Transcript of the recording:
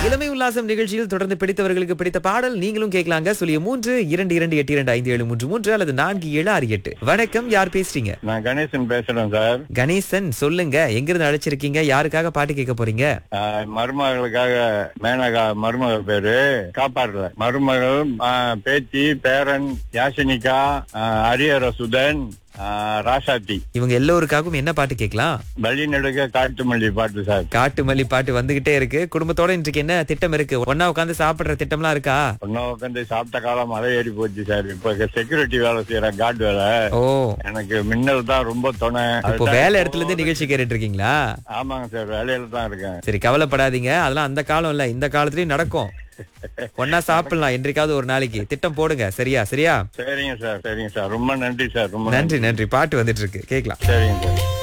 இளமை உல்லாசம் நிகழ்ச்சியில் தொடர்ந்து பிடித்தவர்களுக்கு பிடித்த பாடல் நீங்களும் கேட்கலாங்க சொல்லிய மூன்று இரண்டு இரண்டு எட்டு இரண்டு ஐந்து ஏழு மூன்று மூன்று அல்லது நான்கு ஏழு ஆறு எட்டு வணக்கம் யார் பேசுறீங்க நான் கணேசன் பேசுறேன் சார் கணேசன் சொல்லுங்க எங்கிருந்து அழைச்சிருக்கீங்க யாருக்காக பாட்டு கேட்க போறீங்க ஆஹ் மருமகளுக்காக மேனகா மருமகள் பேரு காப்பாடுல மருமகள் ஆஹ் பேத்தி பேரன் யாசினிகா ஆஹ் ஹரியரசுதன் ஆஹ் ராசாத்தி இவங்க எல்லோருக்காகவும் என்ன பாட்டு கேட்கலாம் வழி நெடுக காட்டு மல்லி பாட்டு சார் காட்டு மல்லி பாட்டு வந்துகிட்டே இருக்கு குடும்பத்தோட இன்றைக்கு என்ன திட்டம் இருக்கு ஒன்னா உட்காந்து சாப்பிடுற திட்டம்லாம் இருக்கா ஒன்னும் உட்காந்து சாப்பிட்ட காலம் மழை ஏறி போச்சு சார் இப்ப செக்யூரிட்டி வேலை செய்யறேன் காட் வேலை ஓ எனக்கு மின்னல் தான் ரொம்ப துணை இப்போ அதுதான் வேலை இடத்துல இருந்து நிகழ்ச்சி கேட்டுட்டு இருக்கீங்களா ஆமாங்க சார் வேலையில தான் இருக்கேன் சரி கவலைப்படாதீங்க அதெல்லாம் அந்த காலம் இல்ல இந்த காலத்துலயும் நடக்கும் ஒன்னா சாப்பிடலாம் என்றைக்காவது ஒரு நாளைக்கு திட்டம் போடுங்க சரியா சரியா சரிங்க சார் சரிங்க சார் ரொம்ப நன்றி சார் ரொம்ப நன்றி நன்றி பாட்டு வந்துட்டு இருக்கு கேக்கலாம் சரிங்க சார்